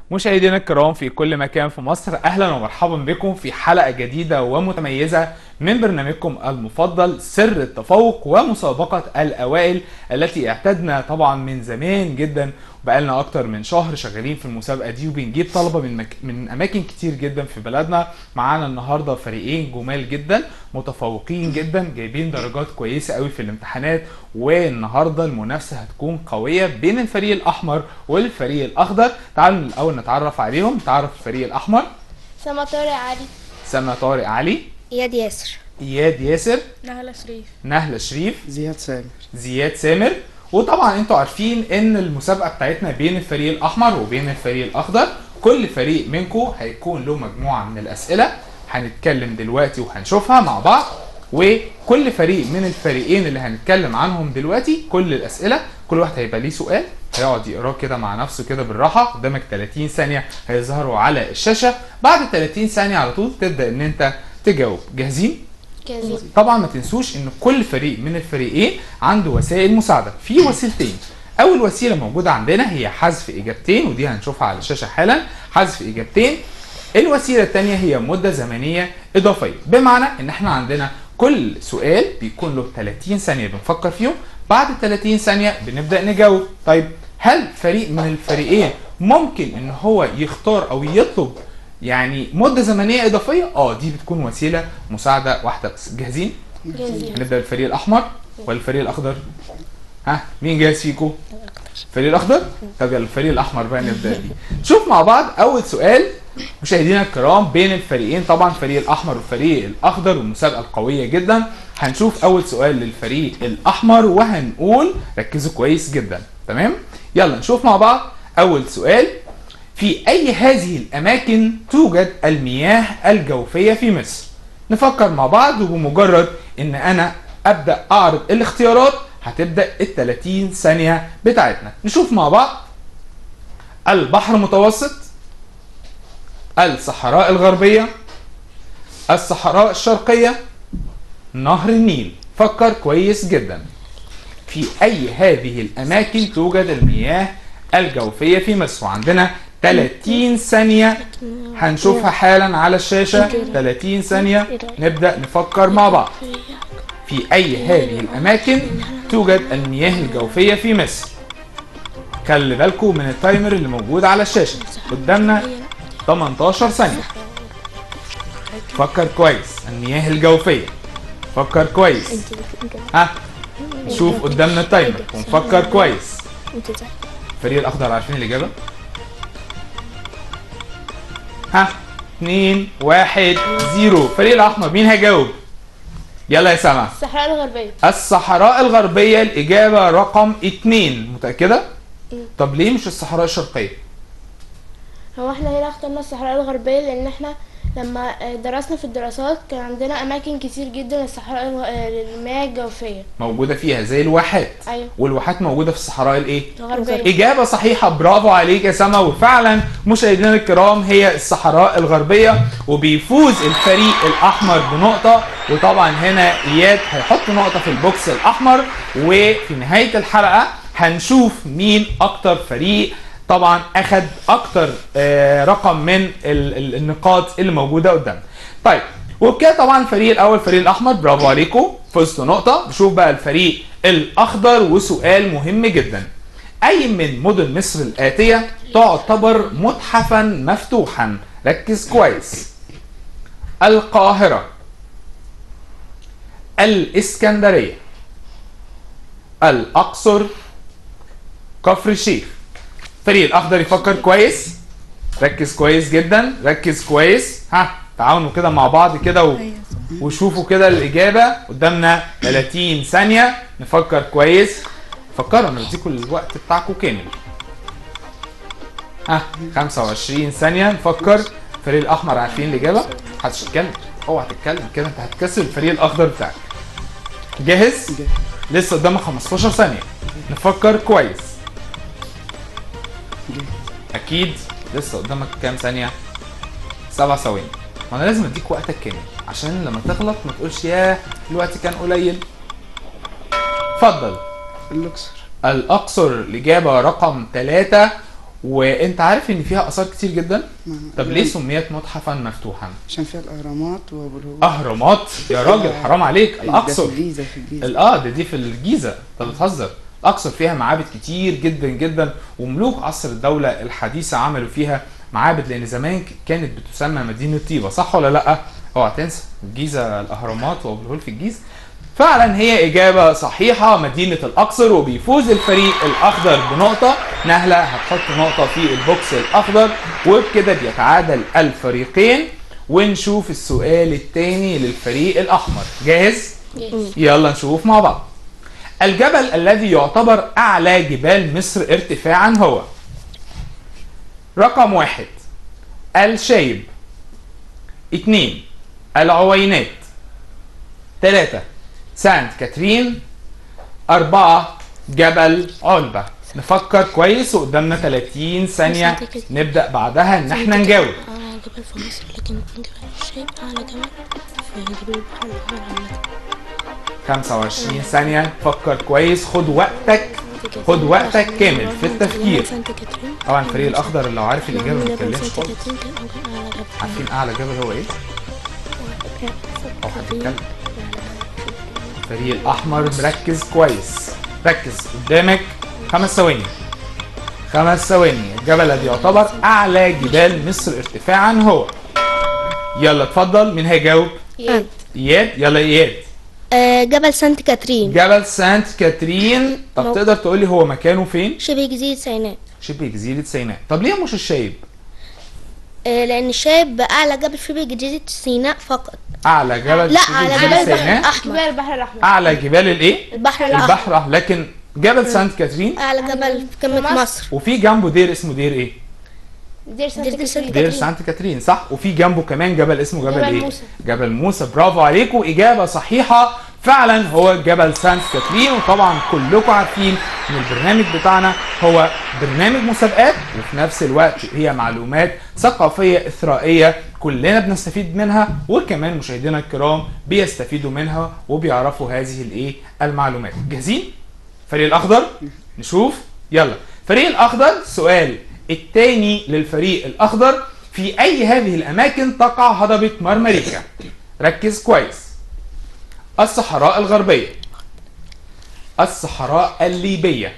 مشاهدينا الكرام في كل مكان في مصر اهلا ومرحبا بكم في حلقه جديده ومتميزه من برنامجكم المفضل سر التفوق ومسابقه الاوائل التي اعتدنا طبعا من زمان جدا بقالنا اكتر من شهر شغالين في المسابقه دي وبنجيب طلبه من مك... من اماكن كتير جدا في بلدنا معانا النهارده فريقين جمال جدا متفوقين جدا جايبين درجات كويسه قوي في الامتحانات والنهارده المنافسه هتكون قويه بين الفريق الاحمر والفريق الاخضر تعالوا الاول نتعرف عليهم تعرف الفريق الاحمر سما طارق علي سما طارق علي اياد ياسر اياد ياسر نهلة شريف نهله شريف زياد سامر زياد سامر وطبعا انتوا عارفين ان المسابقه بتاعتنا بين الفريق الاحمر وبين الفريق الاخضر كل فريق منكم هيكون له مجموعه من الاسئله هنتكلم دلوقتي وهنشوفها مع بعض وكل فريق من الفريقين اللي هنتكلم عنهم دلوقتي كل الاسئله كل واحد هيبقى ليه سؤال هيقعد يقراه كده مع نفسه كده بالراحه قدامك 30 ثانيه هيظهروا على الشاشه بعد 30 ثانيه على طول تبدا ان انت تجاوب جاهزين كازي طبعا ما تنسوش ان كل فريق من الفريقين عنده وسائل مساعده في وسيلتين اول وسيله موجوده عندنا هي حذف اجابتين ودي هنشوفها على الشاشه حالا حذف اجابتين الوسيله الثانيه هي مده زمنيه اضافيه بمعنى ان احنا عندنا كل سؤال بيكون له 30 ثانيه بنفكر فيهم بعد 30 ثانيه بنبدا نجاوب طيب هل فريق من الفريقين ممكن ان هو يختار او يطلب يعني مده زمنيه اضافيه اه دي بتكون وسيله مساعده واحده بس جاهزين جاهزين هنبدا بالفريق الاحمر ولا الفريق الاخضر ها مين جاهز فيكم الفريق الاخضر طب يلا الفريق الاحمر بقى نبدا بيه نشوف مع بعض اول سؤال مشاهدينا الكرام بين الفريقين طبعا الفريق الاحمر والفريق الاخضر والمسابقه القويه جدا هنشوف اول سؤال للفريق الاحمر وهنقول ركزوا كويس جدا تمام يلا نشوف مع بعض اول سؤال في أي هذه الأماكن توجد المياه الجوفية في مصر؟ نفكر مع بعض وبمجرد إن أنا أبدأ أعرض الاختيارات هتبدأ ال 30 ثانية بتاعتنا. نشوف مع بعض البحر المتوسط الصحراء الغربية الصحراء الشرقية نهر النيل فكر كويس جدا في أي هذه الأماكن توجد المياه الجوفية في مصر وعندنا 30 ثانية هنشوفها حالا على الشاشة 30 ثانية نبدأ نفكر مع بعض في أي هذه الأماكن توجد المياه الجوفية في مصر خلي بالكم من التايمر اللي موجود على الشاشة قدامنا 18 ثانية فكر كويس المياه الجوفية فكر كويس ها شوف قدامنا التايمر ونفكر كويس الفريق الأخضر عارفين الإجابة؟ ها 2 1 0 الفريق الاحمر مين هيجاوب يلا يا سما الصحراء الغربية الصحراء الغربيه الاجابه رقم 2 متاكده طب ليه مش الصحراء الشرقيه هو احنا هنا اخترنا الصحراء الغربية لان احنا لما درسنا في الدراسات كان عندنا اماكن كتير جدا للصحراء الغ- للمياه الجوفية موجوده فيها زي الواحات ايوه والواحات موجوده في الصحراء الايه الغربية إجابة صحيحة برافو عليك يا سما وفعلا مشاهدينا الكرام هي الصحراء الغربية وبيفوز الفريق الأحمر بنقطة وطبعا هنا إياد هيحط نقطة في البوكس الأحمر وفي نهاية الحلقة هنشوف مين أكتر فريق طبعا أخد أكتر آه، رقم من ال- ال- النقاط اللي موجودة قدامنا طيب وبكده طبعا الفريق الاول الفريق الاحمر برافو عليكم فزتوا نقطه نشوف بقى الفريق الاخضر وسؤال مهم جدا اي من مدن مصر الاتيه تعتبر متحفا مفتوحا ركز كويس القاهره الاسكندريه الاقصر كفر الشيخ الفريق الاخضر يفكر كويس ركز كويس جدا ركز كويس ها تعاونوا كده مع بعض كده و... وشوفوا كده الإجابة قدامنا 30 ثانية نفكر كويس فكروا انا بديكم الوقت بتاعكم كامل ها 25 ثانية نفكر الفريق الأحمر عارفين الإجابة؟ محدش يتكلم اوعى تتكلم كده انت هتكسر الفريق الأخضر بتاعك جاهز؟ جاهز. لسه قدامك 15 ثانية نفكر كويس اكيد لسه قدامك كام ثانيه سبع ثواني ما انا لازم اديك وقتك كامل عشان لما تغلط ما تقولش ياه الوقت كان قليل اتفضل الأقصر الاقصر الاجابه رقم ثلاثة وانت عارف ان فيها اثار كتير جدا ما- طب ليه سميت متحفا مفتوحا عشان فيها الاهرامات وابو الهول اهرامات يا راجل حرام عليك ده الاقصر في الجيزه في الجيزه ال- اه دي دي في الجيزه انت بتهزر الاقصر فيها معابد كتير جدا جدا وملوك عصر الدوله الحديثه عملوا فيها معابد لان زمان ك- كانت بتسمى مدينه طيبه صح ولا لا؟ اوعى تنسى الجيزه الاهرامات وابو الهول في الجيزه فعلا هي اجابه صحيحه مدينه الاقصر وبيفوز الفريق الاخضر بنقطه نهله هتحط نقطه في البوكس الاخضر وبكده بيتعادل الفريقين ونشوف السؤال الثاني للفريق الاحمر جاهز؟ يلا نشوف مع بعض الجبل الذي يعتبر أعلى جبال مصر ارتفاعا هو رقم واحد الشايب اتنين العوينات تلاتة سانت كاترين أربعة جبل علبة نفكر كويس وقدامنا 30 ثانية نبدأ بعدها إن احنا نجاوب أعلى جبل في مصر لكن جبل الشايب أعلى جبل في جبل البحر الأحمر عامة 25 ثانية فكر كويس خد وقتك خد وقتك كامل في التفكير سانت كاترين طبعا الفريق الاخضر اللي عارف الاجابه ما جبل يتكلمش سانت خالص كاترين كان أعلى جبل عارفين اعلى جبل هو ايه؟ او هتتكلم الفريق الاحمر مركز كويس ركز قدامك خمس ثواني خمس ثواني الجبل الذي يعتبر اعلى جبال مصر ارتفاعا هو يلا اتفضل مين هيجاوب إياد. اياد يلا اياد آه، جبل سانت كاترين جبل سانت كاترين طب مو- تقدر تقول لي هو مكانه فين شبه جزيرة سيناء شبه جزيره سيناء طب ليه مش الشايب آه، لأن الشايب أعلى جبل شبه جزيرة سيناء فقط اعلى جبل لا شبه على جزيرة جبل البحر سيناء الأحمر جبال البحر الأحمر اعلى جبال الايه البحر الأحمر البحر الأحمر. لكن جبل سانت كاترين أعلى جبل في قمة مصر. مصر وفي جنبه دير اسمه دير ايه دير سانت دير سانت كاترين دير كاترين. سانت كاترين صح وفي جنبه كمان جبل اسمه جبل, جبل ايه موسى. جبل موسى برافو عليكم اجابه صحيحه فعلا هو جبل سانت كاترين وطبعا كلكم عارفين ان البرنامج بتاعنا هو برنامج مسابقات وفي نفس الوقت هي معلومات ثقافيه اثرائيه كلنا بنستفيد منها وكمان مشاهدينا الكرام بيستفيدوا منها وبيعرفوا هذه الايه المعلومات جاهزين فريق الاخضر نشوف يلا فريق الاخضر سؤال الثاني للفريق الاخضر في اي هذه الاماكن تقع هضبه مرمريكا ركز كويس الصحراء الغربيه الصحراء الليبيه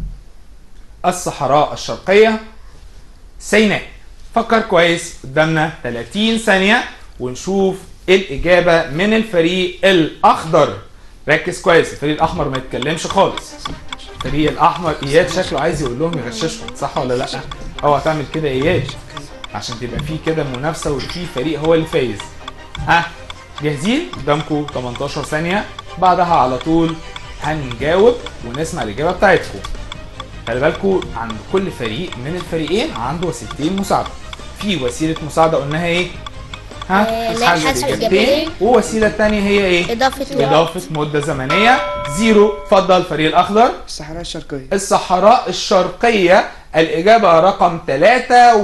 الصحراء الشرقيه سيناء فكر كويس قدامنا 30 ثانيه ونشوف الاجابه من الفريق الاخضر ركز كويس الفريق الاحمر ما يتكلمش خالص الفريق الاحمر اياد شكله عايز يقول لهم يغششهم صح ولا لا اوعى تعمل كده يا اياد عشان تبقى في كده منافسه وفي فريق هو اللي فايز ها جاهزين قدامكم 18 ثانيه بعدها على طول هنجاوب ونسمع الاجابه بتاعتكم خلي بالكم عند كل فريق من الفريقين عنده وسيلتين مساعده في وسيله مساعده قلناها ايه ها آه، لا، حذف حذف الاجابتين الإجابتين. والوسيله الثانيه هي ايه إضافة وقت. اضافه مده زمنيه زيرو اتفضل الفريق الاخضر الصحراء الشرقيه الصحراء الشرقية الإجابة رقم ثلاثة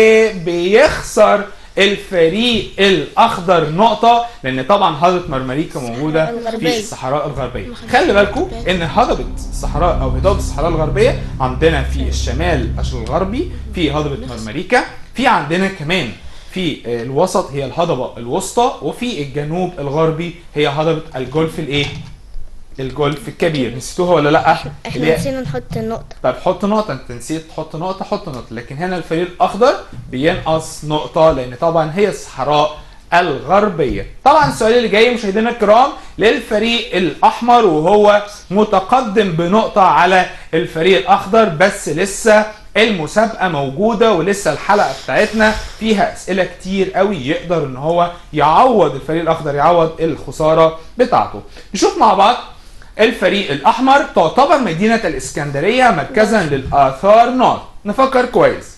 وبيخسر الفريق الأخضر نقطة لأن طبعا هضبة مرمريكا موجودة في الغربية. الصحراء الغربية خلي بالكم إن هضبة الصحراء أو هضاب الصحراء الغربية عندنا في الشمال الغربي في هضبة مرمريكا في عندنا كمان في الوسط هي الهضبة الوسطى وفي الجنوب الغربي هي هضبة الجولف الإيه؟ الجولف الكبير نسيتوها ولا لا؟ اللي احنا هي- نسينا نحط النقطة طب حط نقطة انت نسيت تحط نقطة حط نقطة لكن هنا الفريق الأخضر بينقص نقطة لأن طبعا هي الصحراء الغربية طبعا السؤال اللي جاي مشاهدينا الكرام للفريق الأحمر وهو متقدم بنقطة على الفريق الأخضر بس لسه المسابقة موجودة ولسه الحلقة بتاعتنا فيها أسئلة كتير قوي يقدر ان هو يعوض الفريق الأخضر يعوض الخسارة بتاعته نشوف مع بعض الفريق الأحمر تعتبر مدينة الإسكندرية مركزا للآثار نار نفكر كويس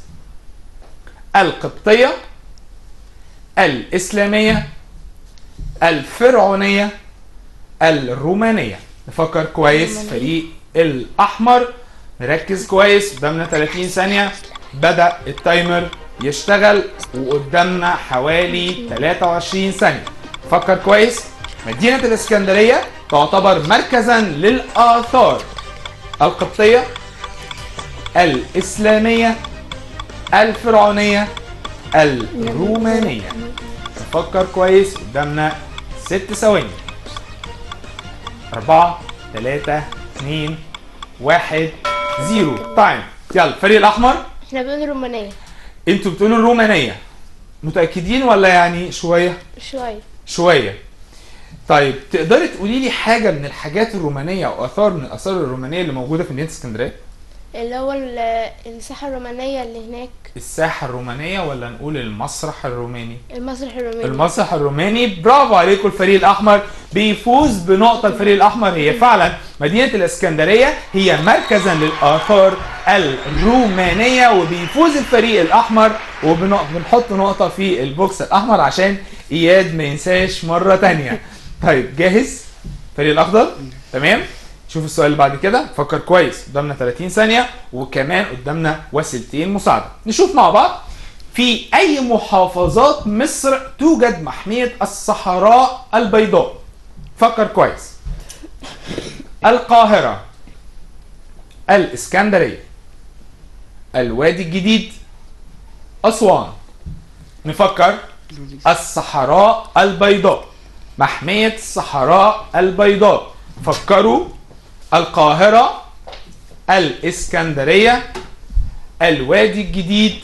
القبطية الإسلامية الفرعونية الرومانية نفكر كويس فريق الأحمر نركز كويس قدامنا 30 ثانية بدأ التايمر يشتغل وقدامنا حوالي 23 ثانية فكر كويس مدينة الإسكندرية تعتبر مركزا للآثار القبطية الإسلامية الفرعونية الرومانية نفكر كويس قدامنا ست ثواني أربعة تلاتة اتنين واحد زيرو تايم يلا الفريق الأحمر احنا بنقول رومانية انتوا بتقولوا الرومانية متأكدين ولا يعني شوية؟ شوية شوية طيب تقدري تقولي لي حاجة من الحاجات الرومانية أو آثار من الآثار الرومانية اللي موجودة في مدينة اسكندرية؟ اللي هو ال- الساحة الرومانية اللي هناك الساحة الرومانية ولا نقول المسرح الروماني؟ المسرح الروماني المسرح الروماني برافو عليكم الفريق الأحمر بيفوز بنقطة الفريق الأحمر هي فعلا مدينة الإسكندرية هي مركزا للآثار الرومانية وبيفوز الفريق الأحمر وبنحط نقطة في البوكس الأحمر عشان إياد ما ينساش مرة تانية طيب جاهز؟ الفريق الأخضر؟ تمام؟ شوف السؤال اللي بعد كده فكر كويس قدامنا 30 ثانية وكمان قدامنا وسيلتين مساعدة نشوف مع بعض في أي محافظات مصر توجد محمية الصحراء البيضاء فكر كويس القاهرة الإسكندرية الوادي الجديد أسوان نفكر الصحراء البيضاء محمية الصحراء البيضاء فكروا القاهرة الإسكندرية الوادي الجديد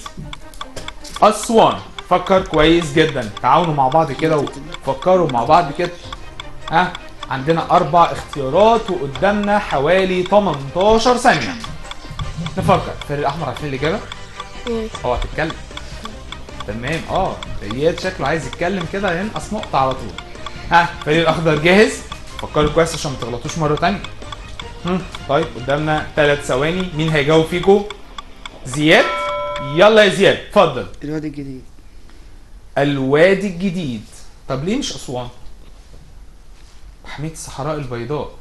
أسوان فكر كويس جدا تعاونوا مع بعض كده وفكروا مع بعض كده ها عندنا أربع اختيارات وقدامنا حوالي 18 ثانية نفكر الفريق الأحمر عارفين الإجابة؟ مم. اوعى تتكلم تمام اه اياد شكله عايز يتكلم كده ينقص نقطة على طول ها الفريق الأخضر جاهز؟ فكروا كويس عشان ما تغلطوش مرة تانية هم، طيب قدامنا ثلاث ثواني مين هيجاوب فيكم؟ زياد يلا يا زياد اتفضل الوادي الجديد الوادي الجديد طب ليه مش أسوان؟ محمية الصحراء البيضاء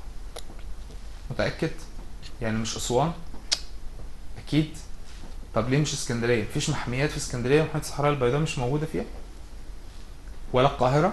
متأكد؟ يعني مش أسوان؟ أكيد؟ طب ليه مش اسكندرية؟ مفيش محميات في اسكندرية محمية الصحراء البيضاء مش موجودة فيها؟ ولا القاهرة؟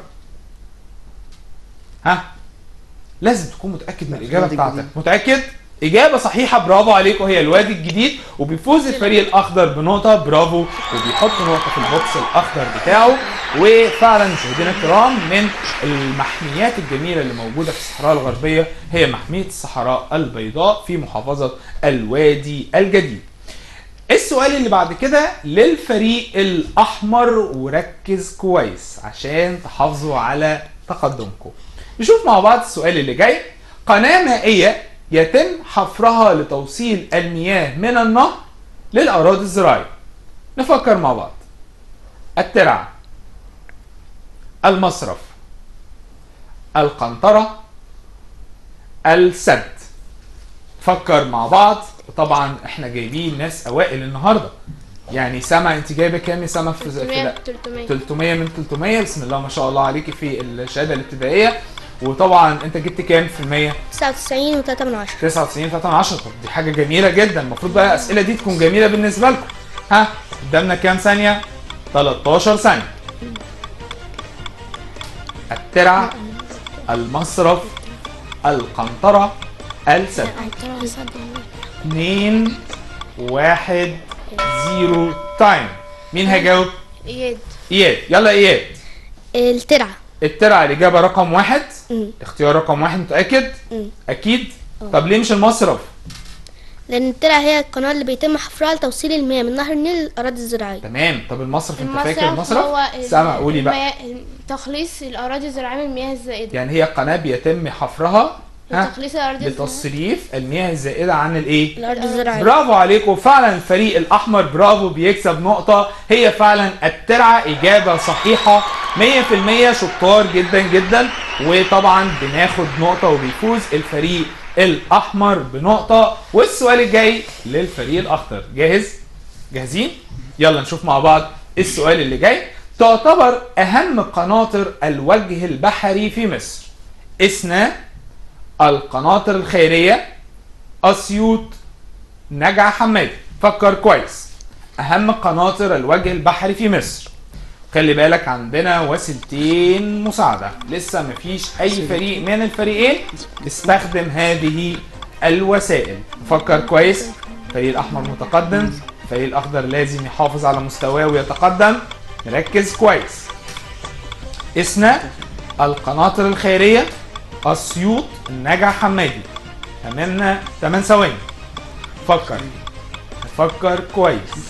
ها؟ لازم تكون متأكد من لا، الإجابة الوادي بتاعتك، الجديد. متأكد؟ إجابة صحيحة برافو عليكم هي الوادي الجديد وبيفوز الفريق الأخضر بنقطة برافو وبيحط نقطة في البوكس الأخضر بتاعه وفعلا مشاهدينا الكرام من المحميات الجميلة اللي موجودة في الصحراء الغربية هي محمية الصحراء البيضاء في محافظة الوادي الجديد. السؤال اللي بعد كده للفريق الأحمر وركز كويس عشان تحافظوا على تقدمكم. نشوف مع بعض السؤال اللي جاي قناة مائية يتم حفرها لتوصيل المياه من النهر للأراضي الزراعية. نفكر مع بعض. الترعة المصرف القنطرة السد فكر مع بعض طبعا احنا جايبين ناس اوائل النهارده يعني سما انت جايبه كام يا سما في, في 300 لا 300 300 من 300 بسم الله ما شاء الله عليكي في الشهاده الابتدائيه وطبعا انت جبت كام في المية؟ 99 و3 من 10 99 3 من 10 طب دي حاجه جميله جدا المفروض بقى الاسئله دي تكون جميله بالنسبه لكم ها قدامنا كام ثانيه 13 ثانيه الترعه المصرف القنطره السد 2 1 0 تايم مين هيجاوب؟ اياد اياد يلا اياد الترعة الترعه الاجابه رقم واحد مم. اختيار رقم واحد متاكد؟ مم. اكيد طب ليه مش المصرف؟ لأن الترعة هي القناة اللي بيتم حفرها لتوصيل المياه من نهر النيل للأراضي الزراعية تمام طب المصرف انت فاكر المصرف هو المصرف؟ ال- سامع قولي بقى المياه- تخليص الأراضي الزراعية من المياه الزائدة يعني هي قناه بيتم حفرها ها لتخليص الأراضي الزراعية لتصريف المياه الزائده عن الايه؟ الأرض الزراعية برافو عليكم فعلا الفريق الاحمر برافو بيكسب نقطه هي فعلا الترعه اجابه صحيحه 100% شطار جدا جدا وطبعا بناخد نقطه وبيفوز الفريق الاحمر بنقطه والسؤال الجاي للفريق الاخضر جاهز جاهزين يلا نشوف مع بعض السؤال اللي جاي تعتبر اهم قناطر الوجه البحري في مصر اسنا القناطر الخيريه اسيوط نجع حمادي فكر كويس اهم قناطر الوجه البحري في مصر خلي بالك عندنا وسيلتين مساعدة لسه مفيش اي فريق من الفريقين استخدم هذه الوسائل فكر كويس الفريق الاحمر متقدم الفريق الاخضر لازم يحافظ على مستواه ويتقدم نركز كويس اسنا القناطر الخيريه اسيوط النجع حمادي امامنا 8 ثواني فكر فكر كويس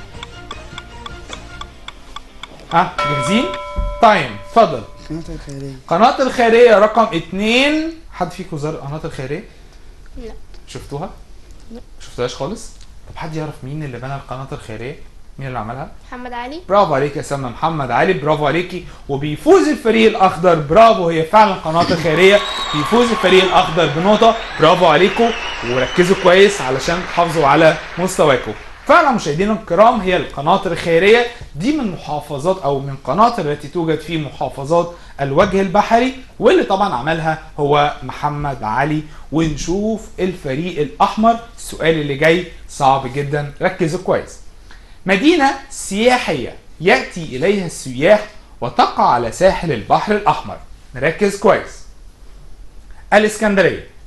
ها جاهزين تايم اتفضل قناة الخيرية قناة الخيرية رقم اتنين حد فيكم زار قناة الخيرية؟ لا. شفتوها؟ شفتوهاش خالص؟ طب حد يعرف مين اللي بنى القناة الخيرية؟ مين اللي عملها؟ محمد علي برافو عليك يا سما محمد علي برافو عليكي وبيفوز الفريق الاخضر برافو هي فعلا قناه الخيريه بيفوز الفريق الاخضر بنقطه برافو عليكم وركزوا كويس علشان تحافظوا على مستواكم فعلا مشاهدينا الكرام هي القناطر الخيريه دي من محافظات او من قناطر التي توجد في محافظات الوجه البحري واللي طبعا عملها هو محمد علي ونشوف الفريق الاحمر السؤال اللي جاي صعب جدا ركزوا كويس مدينة سياحية يأتي إليها السياح وتقع على ساحل البحر الأحمر نركز كويس الإسكندرية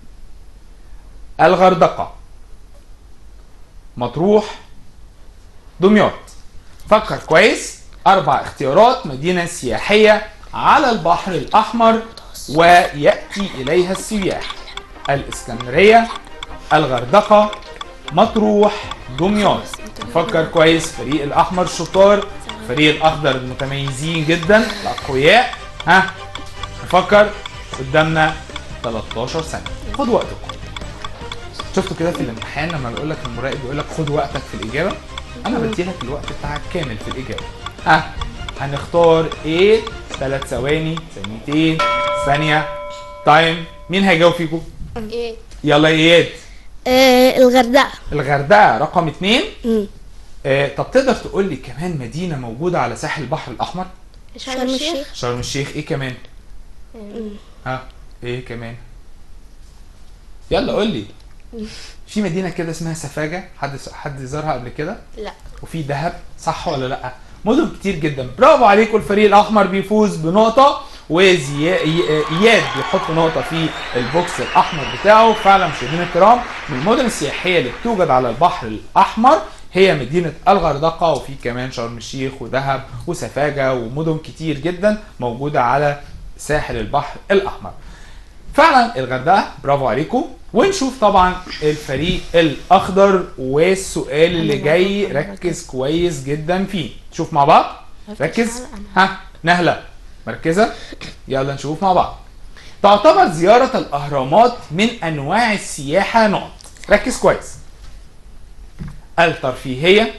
الغردقة مطروح دمياط فكر كويس أربع اختيارات مدينة سياحية على البحر الأحمر ويأتي إليها السياح الإسكندرية الغردقة مطروح دمياط فكر كويس فريق الأحمر شطار فريق الأخضر المتميزين جدا الأقوياء ها نفكر قدامنا 13 ثانية خد وقتكم شفتوا كده في الامتحان لما بيقول لك المراقب بيقول لك خد وقتك في الإجابة أنا بدي لك الوقت بتاعك كامل في الإجابة ها هنختار ايه ثلاث ثواني ثانيتين ثانية تايم مين هيجاوب فيكم؟ ايه يلا يا اياد آه الغردقة الغردقة رقم اتنين مم. آه طب تقدر تقول لي كمان مدينة موجودة على ساحل البحر الأحمر؟ شرم الشيخ شرم الشيخ ايه كمان؟ ها ايه كمان؟ يلا قول لي في مدينة كده اسمها سفاجة حد حد زارها قبل كده؟ لا وفي دهب صح ولا لا؟ مدن كتير جدا برافو عليكم الفريق الأحمر بيفوز بنقطة وإياد بيحط نقطة في البوكس الأحمر بتاعه فعلا مشاهدينا الكرام من المدن السياحية اللي بتوجد على البحر الأحمر هي مدينة الغردقة وفي كمان شرم الشيخ ودهب وسفاجة ومدن كتير جدا موجودة على ساحل البحر الأحمر فعلا الغردقة برافو عليكم ونشوف طبعا الفريق الأخضر والسؤال اللي جاي ركز كويس جدا فيه شوف مع بعض ركز ها نهلة مركزة يلا نشوف مع بعض تعتبر زيارة الأهرامات من أنواع السياحة نقط ركز كويس الترفيهية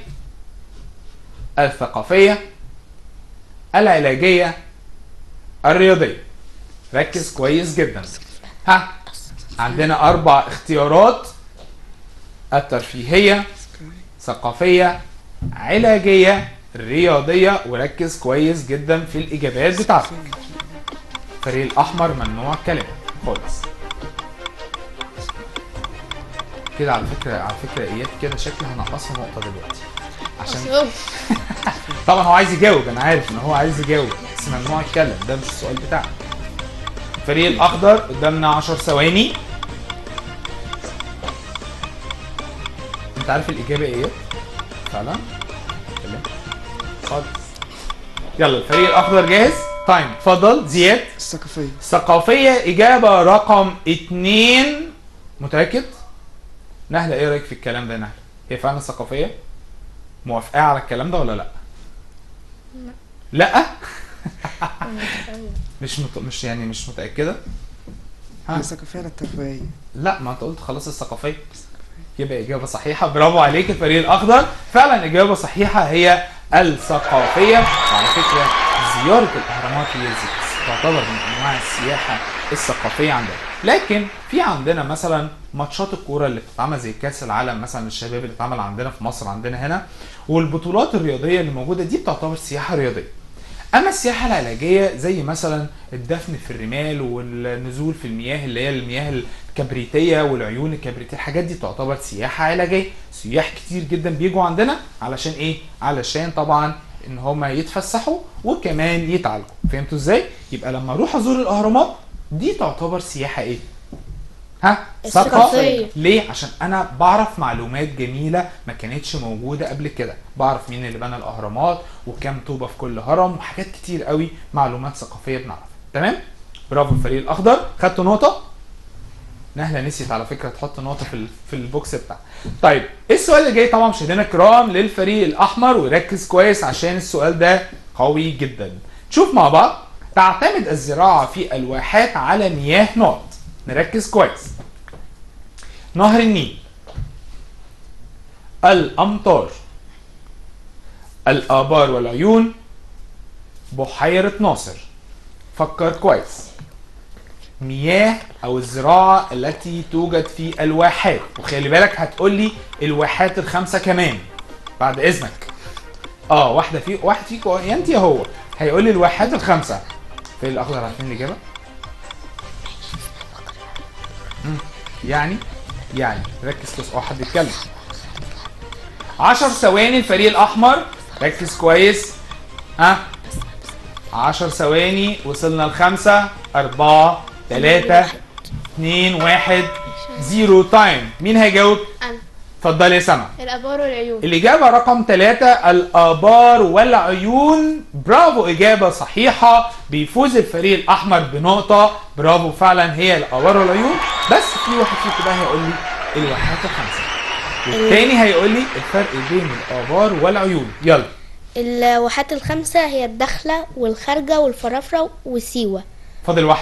الثقافية العلاجية الرياضية ركز كويس جدا ها عندنا أربع اختيارات الترفيهية ثقافية علاجية رياضية وركز كويس جدا في الإجابات بتاعتك الفريق الأحمر ممنوع الكلام خالص كده على فكرة على فكرة إياد كده شكلي هنقصها نقطة دلوقتي عشان طبعا هو عايز يجاوب أنا عارف إن هو عايز يجاوب بس ممنوع يتكلم ده مش السؤال بتاعنا الفريق الأخضر قدامنا 10 ثواني أنت عارف الإجابة إيه؟ فعلا؟ اتكلم. خالص يلا الفريق الأخضر جاهز؟ تايم اتفضل زياد الثقافية ثقافية إجابة رقم اتنين متأكد؟ نهلة إيه رأيك في الكلام ده يا نهلة؟ هي فعلا ثقافية؟ موافقة على الكلام ده ولا لأ؟ لأ؟ مش مت... مش يعني مش متأكدة؟ ها؟ الثقافية الترفيهية لا ما انت قلت خلاص الثقافية يبقى إجابة صحيحة برافو عليك الفريق الأخضر فعلا إجابة صحيحة هي الثقافية وعلى فكرة زيارة الأهرامات هي زي- تعتبر من أنواع السياحة الثقافية عندنا لكن في عندنا مثلا ماتشات الكورة اللي بتتعمل زي كأس العالم مثلا للشباب اللي اتعمل عندنا في مصر عندنا هنا والبطولات الرياضية اللي موجودة دي بتعتبر سياحة رياضية اما السياحه العلاجيه زي مثلا الدفن في الرمال والنزول في المياه اللي هي المياه الكبريتيه والعيون الكبريتيه الحاجات دي تعتبر سياحه علاجيه سياح كتير جدا بيجوا عندنا علشان ايه علشان طبعا ان هم يتفسحوا وكمان يتعالجوا فهمتوا ازاي يبقى لما اروح ازور الاهرامات دي تعتبر سياحه ايه ها الثقافية. ليه عشان انا بعرف معلومات جميله ما كانتش موجوده قبل كده بعرف مين اللي بنى الاهرامات وكام طوبه في كل هرم وحاجات كتير قوي معلومات ثقافيه بنعرفها تمام برافو الفريق الاخضر خدتوا نقطه نهله نسيت على فكره تحط نقطه في ال- في البوكس بتاعها طيب السؤال اللي جاي طبعا مشاهدينا الكرام للفريق الاحمر وركز كويس عشان السؤال ده قوي جدا شوف مع بعض تعتمد الزراعه في الواحات على مياه نقط نركز كويس نهر النيل الامطار الابار والعيون بحيره ناصر فكر كويس مياه او الزراعه التي توجد في الواحات وخلي بالك هتقول لي الواحات الخمسه كمان بعد اذنك اه واحده في واحد فيكم يا انت يا هو هيقول لي الواحات الخمسه في الاخضر عارفين الاجابه مم. يعني يعني ركز كويس اه حد يتكلم 10 ثواني الفريق الاحمر ركز كويس ها 10 ثواني وصلنا لخمسة أربعة ثلاثة اتنين واحد زيرو تايم مين هيجاوب؟ أنا اتفضل يا سما الآبار والعيون الإجابة رقم ثلاثة الآبار والعيون برافو إجابة صحيحة بيفوز الفريق الأحمر بنقطة برافو فعلا هي الآبار والعيون بس في واحد فيكم بقى هيقول لي الواحات الخمسة والتاني هيقول لي الفرق بين الآبار والعيون يلا الواحات الخمسة هي الداخلة والخارجة والفرافرة وسيوة فاضل واحدة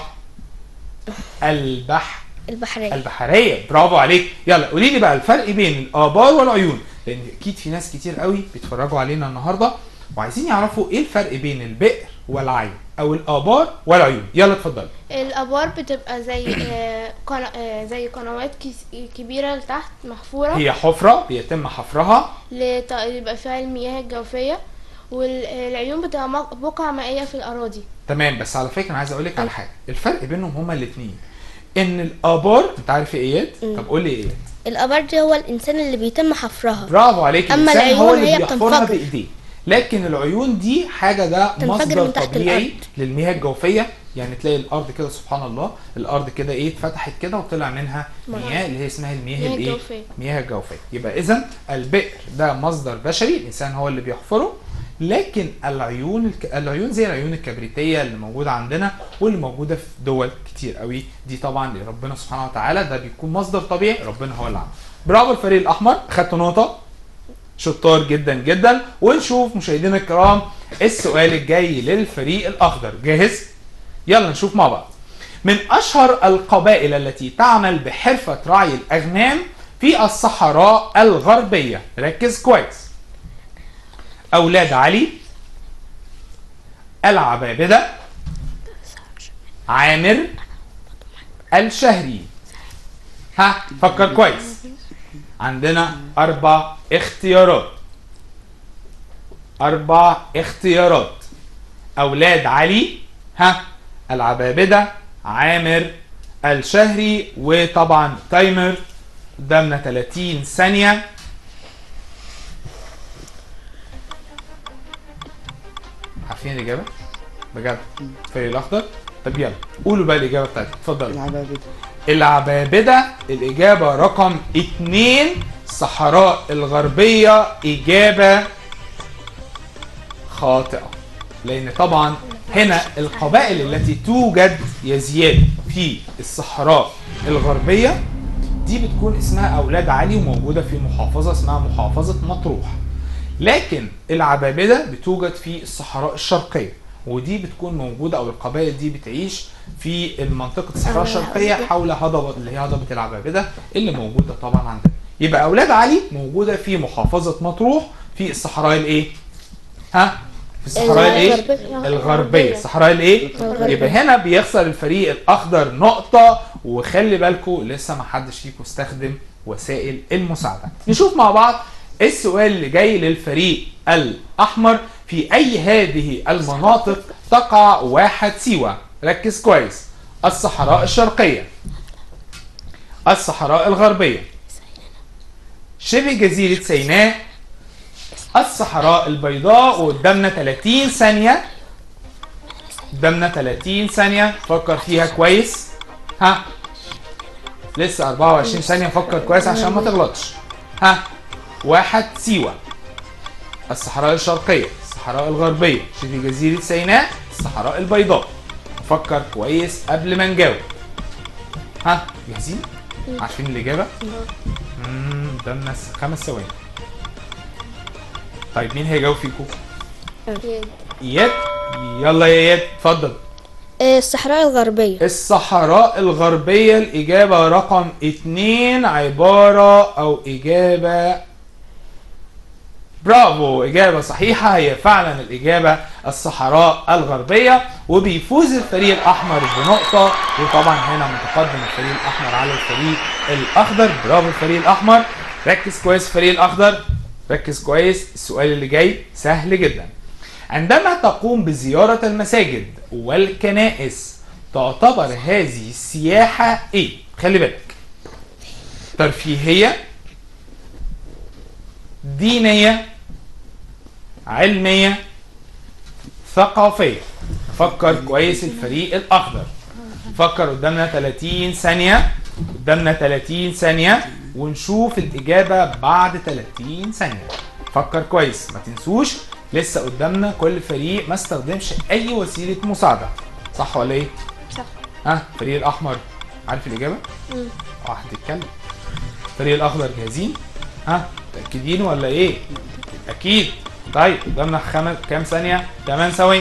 البحر البحرية البحريه برافو عليك يلا قولي لي بقى الفرق بين الابار والعيون لان اكيد في ناس كتير قوي بيتفرجوا علينا النهارده وعايزين يعرفوا ايه الفرق بين البئر والعين او الابار والعيون يلا اتفضلي الآبار بتبقى زي آه، قنا- آه، زي قنوات كيس- كبيرة لتحت محفورة هي حفره بيتم حفرها لت- يبقى فيها المياه الجوفية والعيون بتبقى مق- بقع مائية في الأراضي تمام بس على فكره انا عايز اقول لك على حاجه الفرق بينهم هما الاثنين ان الابار انت عارف ايه ايات طب قول لي ايه الآبار دي هو الإنسان اللي بيتم حفرها برافو عليك أما الانسان هو العيون اللي هي بيحفرها بتنفجر. بايديه لكن العيون دي حاجه ده تنفجر مصدر من تحت طبيعي الأرض. للمياه الجوفيه يعني تلاقي الارض كده سبحان الله الارض كده ايه اتفتحت كده وطلع منها مياه اللي هي اسمها المياه مياه الايه الجوفية. مياه الجوفيه يبقى اذا البئر ده مصدر بشري الانسان هو اللي بيحفره لكن العيون الك... العيون زي العيون الكبريتيه اللي موجوده عندنا واللي موجوده في دول كتير قوي دي طبعا ربنا سبحانه وتعالى ده بيكون مصدر طبيعي ربنا هو اللي عمله برافو الفريق الاحمر خدتوا نقطه شطار جدا جدا ونشوف مشاهدينا الكرام السؤال الجاي للفريق الاخضر جاهز يلا نشوف مع بعض من اشهر القبائل التي تعمل بحرفه رعي الاغنام في الصحراء الغربيه ركز كويس اولاد علي العبابده عامر الشهري ها فكر كويس عندنا أربع اختيارات أربع اختيارات أولاد علي ها العبابدة عامر الشهري وطبعا تايمر قدامنا 30 ثانية عارفين الإجابة؟ بجد الفريق الأخضر؟ طب يلا قولوا بقى الإجابة بتاعتك اتفضلوا العبابدة العبابدة الإجابة رقم اتنين الصحراء الغربية إجابة خاطئة لأن طبعا هنا القبائل التي توجد يا زياد في الصحراء الغربية دي بتكون اسمها أولاد علي وموجودة في محافظة اسمها محافظة مطروح لكن العبابدة بتوجد في الصحراء الشرقية ودي بتكون موجودة أو القبائل دي بتعيش في المنطقة الصحراء الشرقية حول هضبة اللي هي هضبة العبابدة اللي موجودة طبعا عندنا يبقى أولاد علي موجودة في محافظة مطروح في الصحراء الإيه؟ ها؟ في الصحراء الإيه؟ الغربية. الغربية الصحراء الإيه؟ الغربية. يبقى هنا بيخسر الفريق الأخضر نقطة وخلي بالكم لسه ما حدش فيكم استخدم وسائل المساعدة نشوف مع بعض السؤال اللي جاي للفريق الأحمر في أي هذه المناطق تقع واحد سيوة ركز كويس الصحراء الشرقية الصحراء الغربية شبه جزيرة سيناء الصحراء البيضاء وقدامنا 30 ثانية قدامنا 30 ثانية فكر فيها كويس ها لسه 24 ثانيه فكر كويس عشان ما تغلطش ها واحد سيوه الصحراء الشرقيه الصحراء الغربيه شبه جزيره سيناء الصحراء البيضاء فكر كويس قبل ما نجاوب ها جاهزين عارفين الاجابه امم قدامنا س- خمس ثواني طيب مين هيجاوب فيكم اياد يلا يا اياد اتفضل آه، الصحراء الغربية الصحراء الغربية الإجابة رقم اتنين عبارة أو إجابة برافو إجابة صحيحة هي فعلا الإجابة الصحراء الغربية وبيفوز الفريق الأحمر بنقطة وطبعا هنا متقدم الفريق الأحمر على الفريق الأخضر برافو الفريق الأحمر ركز كويس الفريق الأخضر ركز كويس السؤال اللي جاي سهل جدا عندما تقوم بزيارة المساجد والكنائس تعتبر هذه السياحة ايه؟ خلي بالك ترفيهية دينية علمية ثقافية فكر كويس الفريق الأخضر فكر قدامنا 30 ثانية قدامنا 30 ثانية ونشوف الإجابة بعد 30 ثانية فكر كويس ما تنسوش لسه قدامنا كل فريق ما استخدمش أي وسيلة مساعدة صح ولا إيه؟ صح ها الفريق الأحمر عارف الإجابة؟ اه هتتكلم الفريق الأخضر جاهزين؟ ها متأكدين ولا إيه؟ أكيد طيب قدامنا خمس كام ثانية؟ 8 ثواني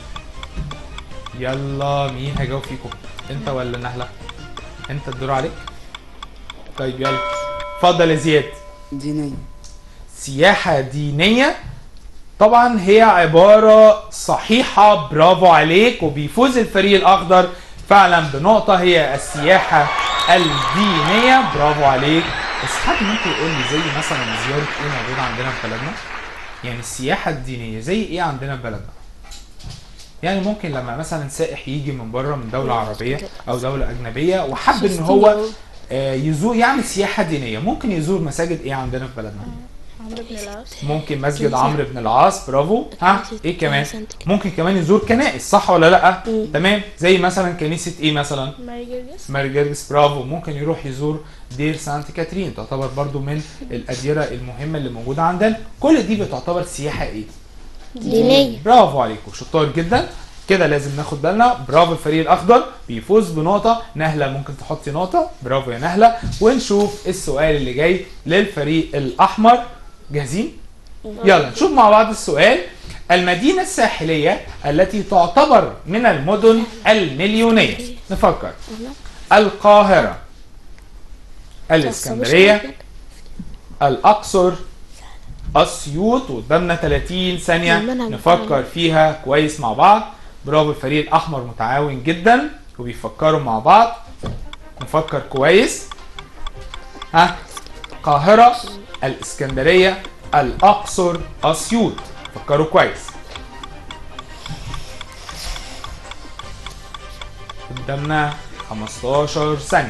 يلا مين هيجاوب فيكم؟ أنت ولا نهلة؟ أنت الدور عليك؟ طيب يلا اتفضل يا زياد دينية سياحة دينية طبعا هي عبارة صحيحة برافو عليك وبيفوز الفريق الأخضر فعلا بنقطة هي السياحة الدينية برافو عليك بس حد ممكن يقول لي زي مثلا زيارة ايه موجودة عندنا في بلدنا؟ يعني السياحة الدينية زي ايه عندنا في بلدنا؟ يعني ممكن لما مثلا سائح يجي من بره من دولة عربية أو دولة أجنبية وحب إن هو آه، يزور يعمل سياحة دينية ممكن يزور مساجد ايه عندنا في بلدنا؟ عمرو بن العاص ممكن مسجد عمرو بن العاص برافو ها ايه كمان ممكن كمان يزور كنائس صح ولا لا تمام زي مثلا كنيسه ايه مثلا ماري جرجس ماري جرجس برافو ممكن يروح يزور دير سانت كاترين تعتبر برضو من الاديره المهمه اللي موجوده عندنا كل دي بتعتبر سياحه ايه دينية برافو عليكم شطار جدا كده لازم ناخد بالنا برافو الفريق الاخضر بيفوز بنقطه نهله ممكن تحطي نقطه برافو يا نهله ونشوف السؤال اللي جاي للفريق الاحمر جاهزين يلا نشوف مع بعض السؤال المدينة الساحلية التي تعتبر من المدن المليونية نفكر القاهرة الإسكندرية الأقصر أسيوط وقدامنا 30 ثانية المنهج نفكر فيها كويس مع بعض برافو الفريق الأحمر متعاون جدا وبيفكروا مع بعض نفكر كويس ها القاهرة الإسكندرية الأقصر أسيوط فكروا كويس قدامنا 15 ثانية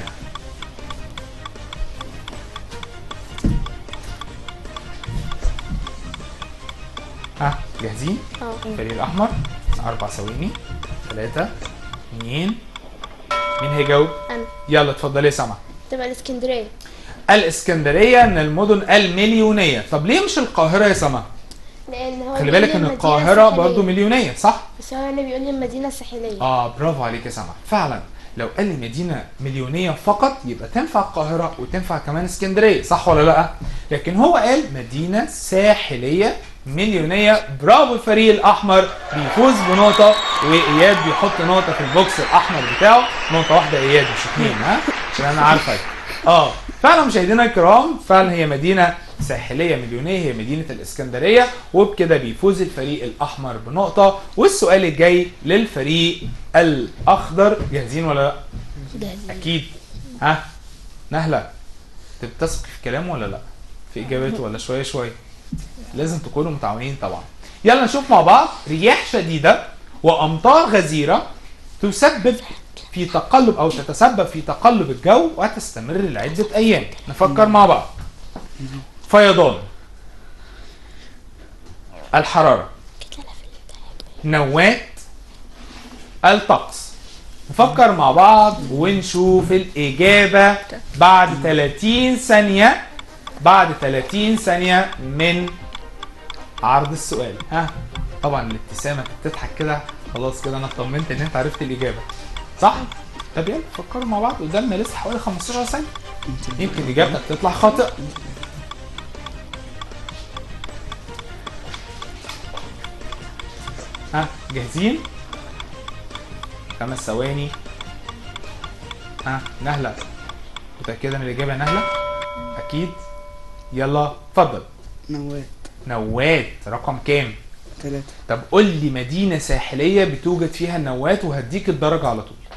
ها جاهزين؟ الفريق الأحمر أربع ثواني ثلاثة اثنين مين هيجاوب؟ أنا يلا اتفضلي يا سما تبقى الاسكندرية الإسكندرية من المدن المليونية طب ليه مش القاهرة يا سما؟ لأن هو خلي بيقول بالك لي ان المدينة القاهرة الساحلية. برضو مليونية صح؟ بس هو هنا بيقول لي المدينة الساحلية اه برافو عليك يا سما فعلا لو قال لي مدينة مليونية فقط يبقى تنفع القاهرة وتنفع كمان اسكندرية صح ولا لا؟ لكن هو قال مدينة ساحلية مليونية برافو الفريق الأحمر بيفوز بنقطة وإياد بيحط نقطة في البوكس الأحمر بتاعه نقطة واحدة إياد مش اتنين ها عشان أنا عارفك اه فعلا مشاهدينا الكرام فعلا هي مدينة ساحلية مليونية هي مدينة الإسكندرية وبكده بيفوز الفريق الأحمر بنقطة والسؤال الجاي للفريق الأخضر جاهزين ولا لا؟ أكيد ها نهلة تتثق في كلامه ولا لا؟ في إجابته ولا شوية شوية؟ لازم تكونوا متعاونين طبعا يلا نشوف مع بعض رياح شديدة وأمطار غزيرة تسبب في تقلب أو تتسبب في تقلب الجو وتستمر لعدة أيام نفكر مع بعض فيضان الحرارة نوات الطقس نفكر مع بعض ونشوف الإجابة بعد 30 ثانية بعد 30 ثانية من عرض السؤال ها طبعا الابتسامة بتضحك كده خلاص كده أنا اطمنت إن أنت عرفت الإجابة صح؟ طب يلا فكروا مع بعض قدامنا لسه حوالي 15 ثانية يمكن إجابتك تطلع خاطئة ها جاهزين؟ خمس ثواني ها نهلة متأكدة من الإجابة يا نهلة؟ أكيد يلا اتفضل نوات نوات رقم كام؟ ثلاثة طب قول لي مدينة ساحلية بتوجد فيها النوات وهديك الدرجة على طول.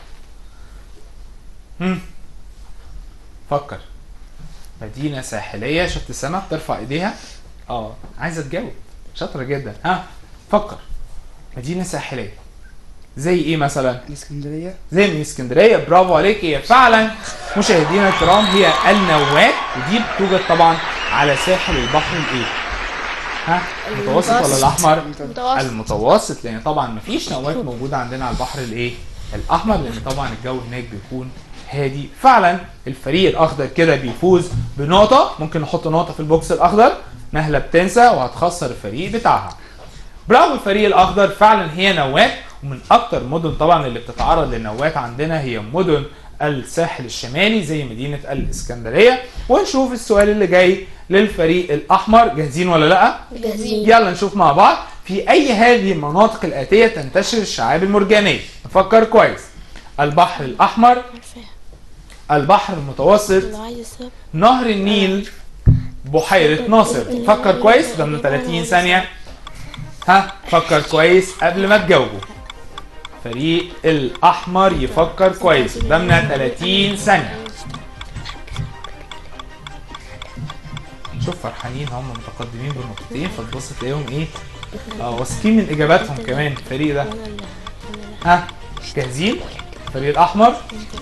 هم فكر. مدينة ساحلية شفت السما بترفع ايديها؟ اه عايزة تجاوب شاطرة جدا ها فكر. مدينة ساحلية. زي ايه مثلا؟ الإسكندرية زي من اسكندريه برافو عليك هي فعلا مشاهدينا الكرام هي النوات ودي بتوجد طبعا على ساحل البحر الايه؟ ها المتوسط ولا الاحمر؟ متوسط المتوسط لان طبعا مفيش نوات موجوده عندنا على البحر الايه؟ الاحمر لان طبعا الجو هناك بيكون هادي فعلا الفريق الاخضر كده بيفوز بنقطه ممكن نحط نقطه في البوكس الاخضر نهله بتنسى وهتخسر الفريق بتاعها برافو الفريق الاخضر فعلا هي نوات ومن اكتر مدن طبعا اللي بتتعرض للنوات عندنا هي مدن الساحل الشمالي زي مدينه الاسكندريه ونشوف السؤال اللي جاي للفريق الاحمر جاهزين ولا لا جاهزين يلا نشوف مع بعض في اي هذه المناطق الاتيه تنتشر الشعاب المرجانيه نفكر كويس البحر الاحمر البحر المتوسط لو عايز السبب نهر النيل بحيرة ناصر فكر كويس قدامنا 30 ثانية ها فكر كويس قبل ما تجاوبوا فريق الأحمر يفكر كويس قدامنا 30 ثانية شوف فرحانين هم متقدمين بنقطتين فتبص تلاقيهم ايه اه واثقين من اجاباتهم كمان الفريق ده ها جاهزين فريق الاحمر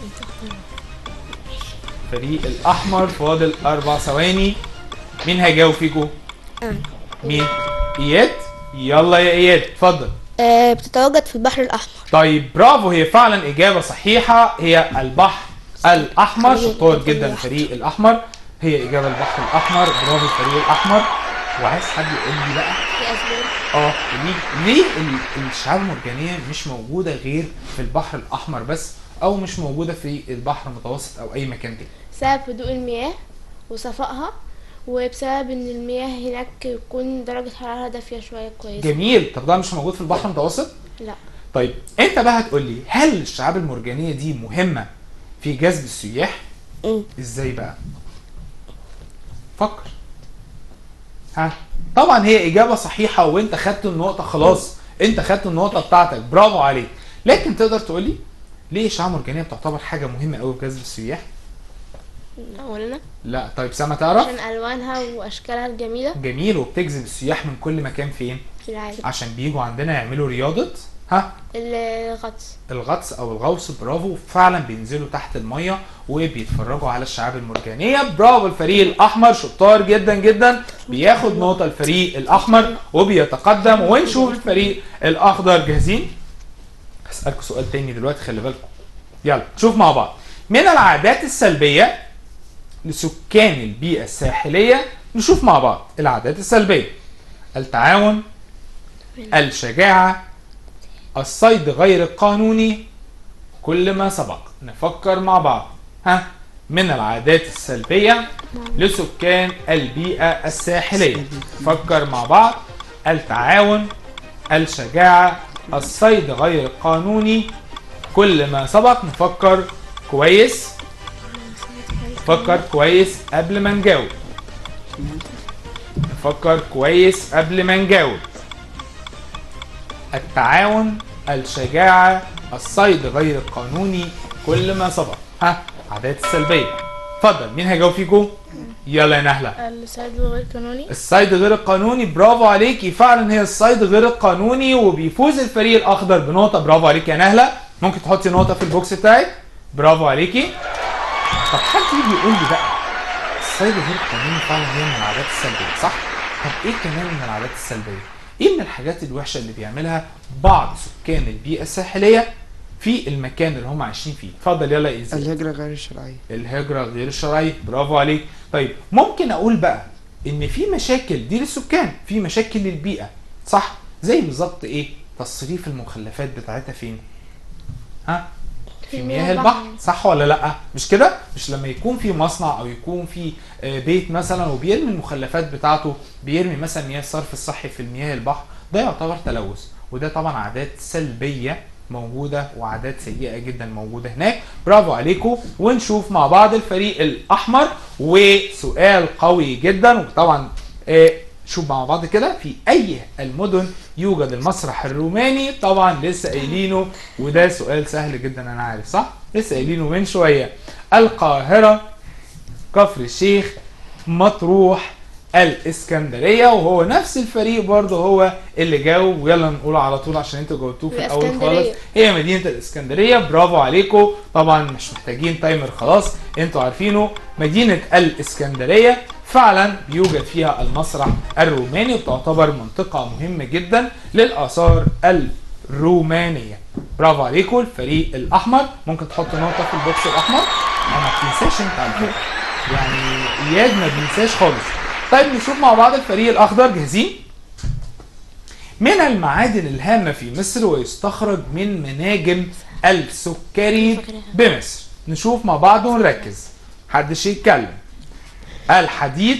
فريق الاحمر فاضل اربع ثواني مين هيجاوب فيكم أنا. مين اياد يلا يا اياد اتفضل آه بتتواجد في البحر الأحمر طيب برافو هي فعلا اجابه صحيحه هي البحر الاحمر شطار جدا الفريق الاحمر هي اجابه البحر الاحمر برافو الفريق الاحمر وعايز حد يقول لي بقى في أسباب اه ليه ليه ال- الشعاب المرجانيه مش موجوده غير في البحر الاحمر بس او مش موجوده في البحر المتوسط او اي مكان تاني بسبب هدوء المياه وصفائها وبسبب ان المياه هناك يكون درجة حرارة دافية شوية كويسة جميل طب ده مش موجود في البحر المتوسط لا طيب انت بقى هتقول لي هل الشعاب المرجانيه دي مهمه في جذب السياح مم. ازاي بقى فكر ها طبعا هي اجابه صحيحه وانت خدت النقطه خلاص انت خدت النقطه بتاعتك برافو عليك لكن تقدر تقول لي ليه الشعاب المرجانيه بتعتبر حاجه مهمه قوي في جذب السياح أولنا لا طيب سما تعرف عشان ألوانها وأشكالها الجميلة جميل وبتجذب السياح من كل مكان فين في العالم عشان بيجوا عندنا يعملوا رياضه ها الغطس الغطس او الغوص برافو فعلا بينزلوا تحت الميه وبيتفرجوا على الشعاب المرجانيه برافو الفريق الاحمر شطار جدا جدا بياخد نقطه الفريق الاحمر وبيتقدم ونشوف الفريق الاخضر جاهزين هسالكم سؤال تاني دلوقتي خلي بالكم يلا نشوف مع بعض من العادات السلبيه لسكان البيئه الساحليه نشوف مع بعض العادات السلبيه التعاون الشجاعه الصيد غير القانوني كل ما سبق نفكر مع بعض ها من العادات السلبية لسكان البيئة الساحلية فكر مع بعض التعاون الشجاعة الصيد غير القانوني كل ما سبق نفكر كويس نفكر كويس قبل ما نجاوب نفكر كويس قبل ما نجاوب التعاون الشجاعة الصيد غير القانوني كل ما سبق ها عادات السلبية اتفضل مين هيجاوب فيكم يلا يا نهلة الصيد الغير قانوني الصيد غير القانوني برافو عليكي فعلا هي الصيد غير القانوني وبيفوز الفريق الاخضر بنقطة برافو عليكي يا نهلة ممكن تحطي نقطة في البوكس بتاعك برافو عليكي طب حد يجي يقول لي بقى الصيد غير القانوني فعلا هي من العادات السلبية صح؟ طب ايه كمان من العادات السلبية؟ ايه من الحاجات الوحشة اللي بيعملها بعض سكان البيئة الساحلية في المكان اللي هم عايشين فيه اتفضل يلا يا إيزي الهجرة غير الشرعية الهجرة غير الشرعية برافو عليك طيب ممكن اقول بقى ان في مشاكل دي للسكان في مشاكل للبيئة صح زي بالظبط ايه تصريف المخلفات بتاعتها فين ها في مياه البحر صح ولا لا مش كده مش لما يكون في مصنع او يكون في آه، بيت مثلا وبيرمي المخلفات بتاعته بيرمي مثلا مياه الصرف الصحي في المياه البحر ده يعتبر تلوث وده طبعا عادات سلبيه موجوده وعادات سيئه جدا موجوده هناك برافو عليكم ونشوف مع بعض الفريق الاحمر وسؤال قوي جدا وطبعا آه، شوف مع بعض كده في اي المدن يوجد المسرح الروماني طبعا لسه قايلينه وده سؤال سهل جدا انا عارف صح لسه قايلينه من شويه القاهره كفر الشيخ مطروح الاسكندريه وهو نفس الفريق برضه هو اللي جاوب ويلا نقول على طول عشان انتوا جاوبتوه في الاول الإسكندرية. خالص هي مدينه الاسكندريه برافو عليكم طبعا مش محتاجين تايمر خلاص انتوا عارفينه مدينه الاسكندريه فعلا بيوجد فيها المسرح الروماني وتعتبر منطقه مهمه جدا للاثار الرومانيه برافو عليكم الفريق الاحمر ممكن تحط نقطه في البوكس الاحمر ما تنساش انت على فكره يعني اياد ما بينساش خالص طيب نشوف مع بعض الفريق الاخضر جاهزين من المعادن الهامة في مصر ويستخرج من مناجم السكري بمصر نشوف مع بعض ونركز محدش يتكلم الحديد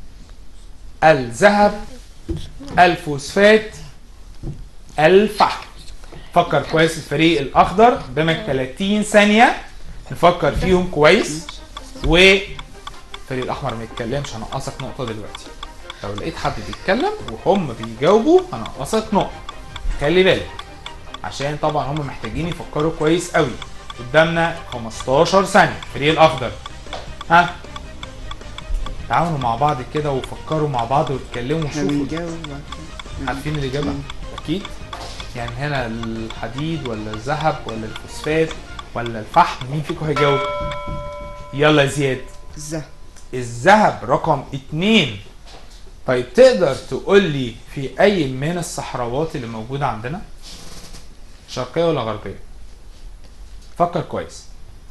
الذهب الفوسفات الفحم فكر كويس الفريق الاخضر قدامك 30 ثانية نفكر فيهم كويس والفريق الاحمر ما يتكلمش هنقصك نقطة دلوقتي لو لقيت حد بيتكلم وهم بيجاوبوا هنقصك نقطة خلي بالك عشان طبعا هم محتاجين يفكروا كويس قوي قدامنا 15 ثانية الفريق الأخضر ها تعاونوا مع بعض كده وفكروا مع بعض واتكلموا احنا وشوفوا بنجاوب بعد كده. عارفين الإجابة؟ أكيد يعني هنا الحديد ولا الذهب ولا الفوسفات ولا الفحم مين فيكم هيجاوب؟ يلا يا زياد الذهب الذهب رقم اتنين طيب تقدر تقول لي في اي من الصحراوات اللي موجوده عندنا شرقيه ولا غربيه فكر كويس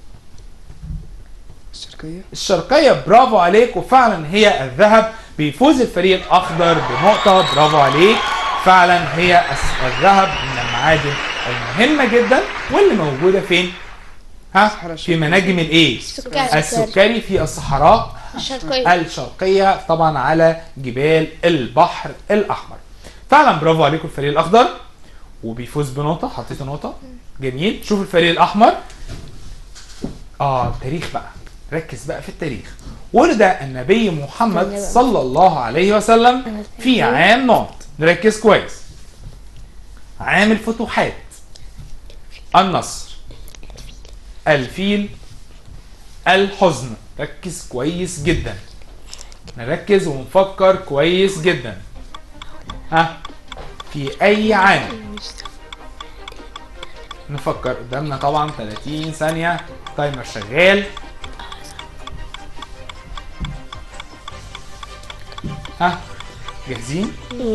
الشرقية الشرقيه برافو عليك وفعلا هي الذهب بيفوز الفريق الاخضر بنقطه برافو عليك فعلا هي الس- الذهب من المعادن المهمه جدا واللي موجوده فين ها الصحراء في الشرقية. مناجم الايه السكري. السكري في الصحراء الشرقية الشرقية طبعا على جبال البحر الأحمر فعلا برافو عليكم الفريق الأخضر وبيفوز بنقطة حطيت نقطة جميل شوف الفريق الأحمر آه التاريخ بقى ركز بقى في التاريخ ولد النبي محمد صلى الله عليه وسلم في عام نوت نركز كويس عام الفتوحات النصر الفيل الحزن ركز كويس جدا نركز ونفكر كويس جدا ها في اي عام نفكر قدامنا طبعا 30 ثانية تايمر شغال ها جاهزين؟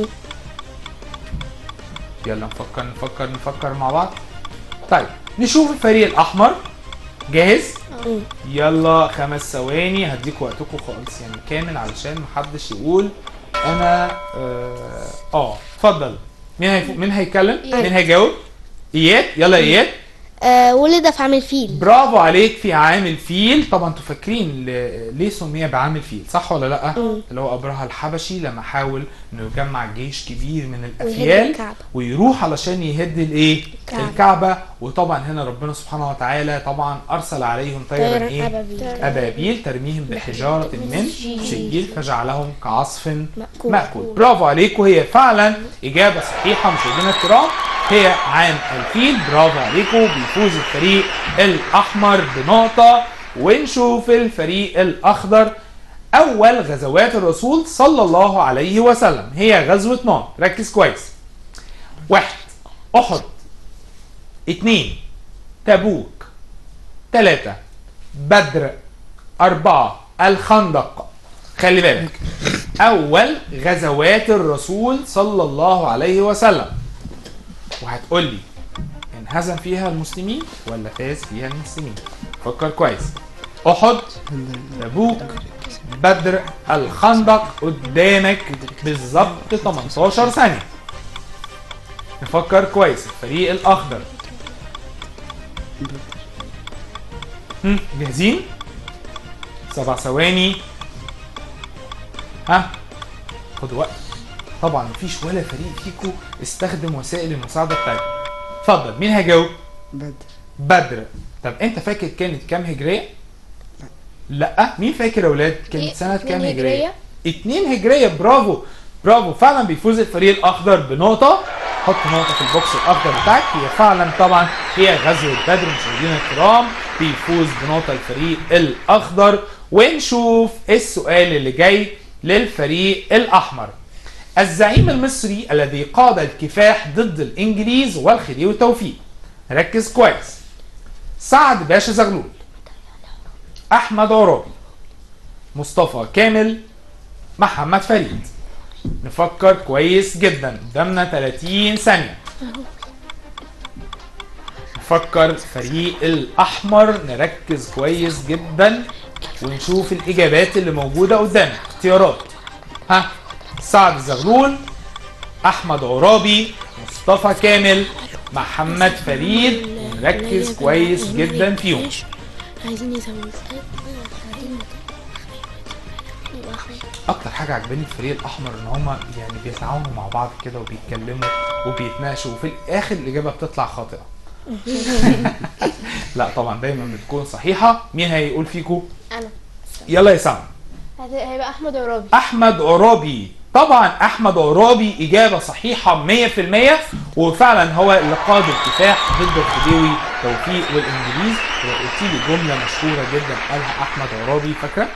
يلا نفكر نفكر نفكر مع بعض طيب نشوف الفريق الأحمر جاهز؟ يلا خمس ثواني هديك وقتكم خالص يعني كامل علشان محدش يقول انا اه آه، اتفضل مين هي... مين هيتكلم؟ مين هيجاوب؟ اياد يلا اياد آه ولد في عام الفيل برافو عليك في عام الفيل طبعا انتوا فاكرين ل- ليه سمي بعام الفيل صح ولا لا اللي هو ابرهة الحبشي لما حاول انه يجمع جيش كبير من الافيال الكعبة. ويروح علشان يهد الايه الكعبة. الكعبه وطبعا هنا ربنا سبحانه وتعالى طبعا ارسل عليهم طيرا طيرا ايه أبابيل. ابابيل ترميهم بحجاره من سجيل فجعلهم كعصف مأكول. مأكول برافو عليكم هي فعلا اجابه صحيحه مشاهدينا الكرام هي عام الفيل برافو عليكم بيفوز الفريق الاحمر بنقطه ونشوف الفريق الاخضر اول غزوات الرسول صلى الله عليه وسلم هي غزوه نار ركز كويس واحد احد اتنين تبوك تلاتة بدر أربعة الخندق خلي بالك أول غزوات الرسول صلى الله عليه وسلم وهتقول لي إن هزم فيها المسلمين ولا فاز فيها المسلمين فكر كويس احد تبوك بدر الخندق قدامك بالظبط 18 ثانية نفكر كويس الفريق الأخضر هم، جاهزين؟ سبع ثواني ها خدوا وقت طبعا مفيش ولا فريق فيكم استخدم وسائل المساعدة بتاعتكم اتفضل مين هيجاوب؟ بدر بدر طب انت فاكر كانت كام هجرية؟ لا مين فاكر يا اولاد كانت إيه، سنة اتنين كام هجرية؟ هجرية. اتنين هجرية برافو برافو فعلا بيفوز الفريق الاخضر بنقطة حط نقطة في البوكس الاخضر بتاعك هي فعلا طبعا هي غزوة بدر مشاهدينا الكرام بيفوز بنقطة الفريق الاخضر ونشوف السؤال اللي جاي للفريق الاحمر الزعيم المصري الذي قاد الكفاح ضد الانجليز والخديوي توفيق ركز كويس سعد باشا زغلول احمد عرابي مصطفى كامل محمد فريد نفكر كويس جدا قدامنا 30 ثانية نفكر الفريق الأحمر نركز كويس جدا ونشوف الإجابات اللي موجودة قدامنا اختيارات ها سعد زغلول أحمد عرابي مصطفى كامل محمد فريد نركز كويس جدا فيهم عايزين يزودوا اكتر حاجه عجباني في الفريق الاحمر ان هما يعني بيتعاونوا مع بعض كده وبيتكلموا وبيتناقشوا وفي الاخر الاجابه بتطلع خاطئه لا طبعا دايما بتكون صحيحه مين هيقول فيكم انا يلا يا سام هت- هيبقى احمد عرابي احمد عرابي طبعا احمد عرابي اجابه صحيحه 100% وفعلا هو اللي قاد الكفاح ضد الخديوي توفيق والانجليز ولو قلت لي جمله مشهوره جدا قالها احمد عرابي فاكره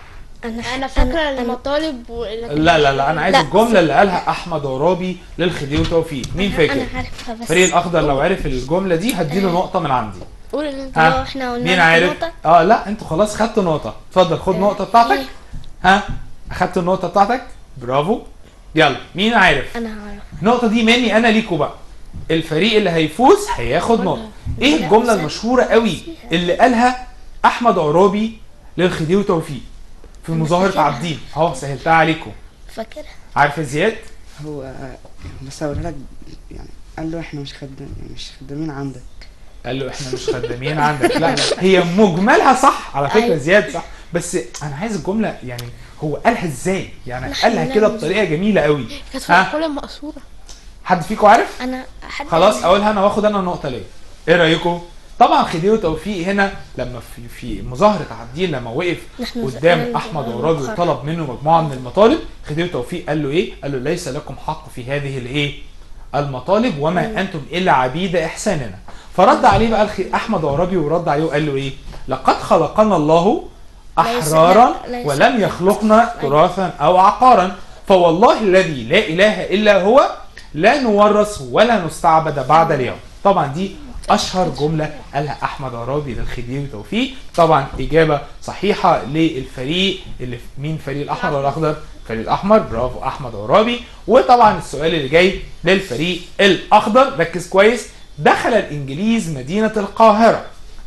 انا انا فاكره أنا- المطالب و... لكن- لا لا لا انا عايز لا. الجمله اللي قالها احمد عرابي للخديوي توفيق مين فاكر انا عارفها بس الفريق الاخضر لو عرف الجمله دي هديله نقطه من عندي قول اللي انت لو ها احنا قلنا مين لك عارف نقطة. اه لا انتوا خلاص خدتوا نقطه اتفضل خد نقطه بتاعتك إيه؟ ها اخدت النقطه بتاعتك برافو يلا مين عارف انا هعرف النقطه دي مني انا ليكوا بقى الفريق اللي هيفوز هياخد نقطه ايه الجمله المشهوره قوي اللي قالها احمد عرابي للخديوي توفيق في مظاهره فاكرها. عابدين اهو سهلتها عليكم فاكرها عارف يا زياد هو آه، بس هقولها لك يعني قال له احنا مش خدام مش خدامين عندك قال له احنا مش خدامين عندك لا هي مجملها صح على فكره أيوة. زياد صح بس انا عايز الجمله يعني هو قالها ازاي يعني إحنا قالها كده نعمل بطريقه جميله قوي كانت في ها المقوله المقصوره حد فيكم عارف انا حد خلاص اقولها انا واخد انا النقطه ليه ايه رايكم طبعا خديوي توفيق هنا لما في في مظاهره عابدين لما وقف نحن قدام زعلنا احمد من عرابي المؤخر. وطلب منه مجموعه من المطالب خديوي توفيق قال له ايه قال له ليس لكم حق في هذه الايه المطالب وما انتم الا عبيد احساننا فرد عليه بقى الخ- احمد عرابي ورد عليه وقال له ايه لقد خلقنا الله ليس- احرارا لا- ليس- ولم يخلقنا تراثا او عقارا فوالله الذي لا اله الا هو لا نورث ولا نستعبد بعد اليوم طبعا دي اشهر جمله قالها احمد عرابي للخديوي توفيق طبعا اجابه صحيحه للفريق اللي في مين فريق الاحمر ولا الاخضر الفريق الاحمر برافو احمد عرابي وطبعا السؤال اللي جاي للفريق الاخضر ركز كويس دخل الانجليز مدينه القاهره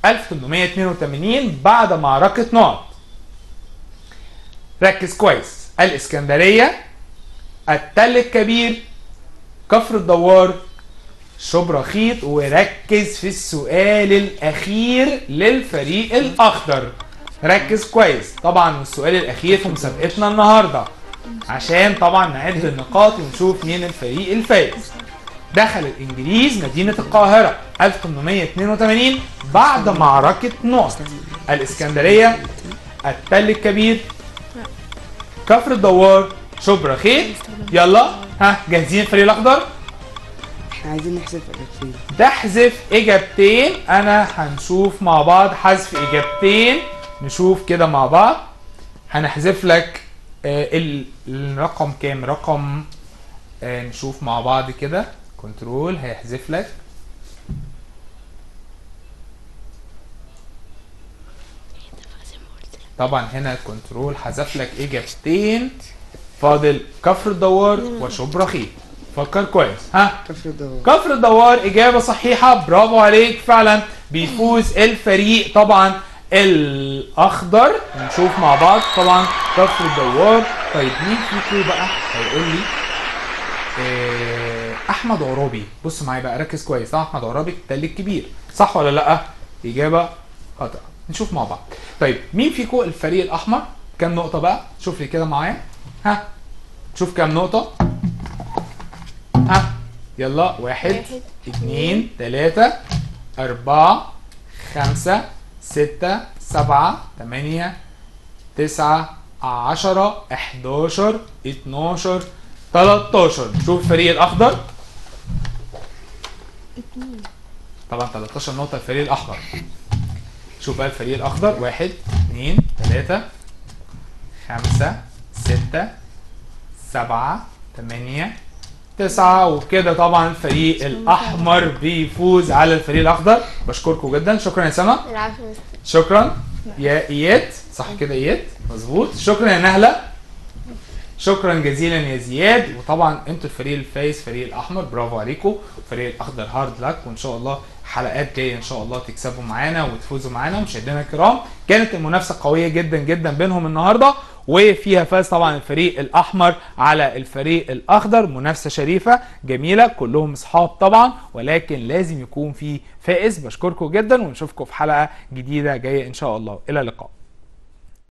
1882 بعد معركه نقط ركز كويس الاسكندريه التل الكبير كفر الدوار شبرا خيط وركز في السؤال الاخير للفريق الاخضر ركز كويس طبعا السؤال الاخير في مسابقتنا النهارده عشان طبعا نعد النقاط ونشوف مين الفريق الفائز دخل الانجليز مدينه القاهره 1882 بعد معركه نقط الاسكندريه التل الكبير كفر الدوار شبرا خيط يلا ها جاهزين الفريق الاخضر احنا عايزين نحسب اجابتين تحذف اجابتين انا هنشوف مع بعض حذف اجابتين نشوف كده مع بعض هنحذف لك آه، ال- الرقم كام رقم آه، نشوف مع بعض كده كنترول هيحذف لك طبعا هنا كنترول حذف لك اجابتين فاضل كفر الدوار وشبرا خيط فكر كويس ها كفر الدوار كفر الدوار اجابه صحيحه برافو عليك فعلا بيفوز الفريق طبعا الاخضر نشوف مع بعض طبعا كفر الدوار طيب مين فيكم بقى هيقول لي آه، احمد عرابي بص معايا بقى ركز كويس صح احمد عرابي التل الكبير صح ولا لا اجابه خطا نشوف مع بعض طيب مين فيكم الفريق الاحمر كام نقطه بقى شوف لي كده معايا ها شوف كام نقطه ها يلا واحد واحد، اتنين تلاتة أربعة خمسة ستة سبعة تمانية تسعة عشرة احداشر اتناشر تلاتاشر شوف الفريق الأخضر طبعا 13 نقطة الفريق الأحمر شوف بقى الفريق الأخضر واحد اتنين تلاتة خمسة ستة سبعة تمانية تسعة وبكده طبعا الفريق الأحمر بيفوز على الفريق الأخضر بشكركم جدا شكرا يا سما العفو شكرا يا إياد صح كده إياد مظبوط شكرا يا نهلة شكرا جزيلا يا زياد وطبعا انتوا الفريق الفايز فريق الاحمر برافو عليكم الفريق الاخضر هارد لك وان شاء الله حلقات جايه ان شاء الله تكسبوا معانا وتفوزوا معانا مشاهدينا الكرام كانت المنافسه قويه جدا جدا بينهم النهارده وفيها فاز طبعا الفريق الاحمر على الفريق الاخضر منافسه شريفه جميله كلهم اصحاب طبعا ولكن لازم يكون في فائز بشكركم جدا ونشوفكم في حلقه جديده جايه ان شاء الله الى اللقاء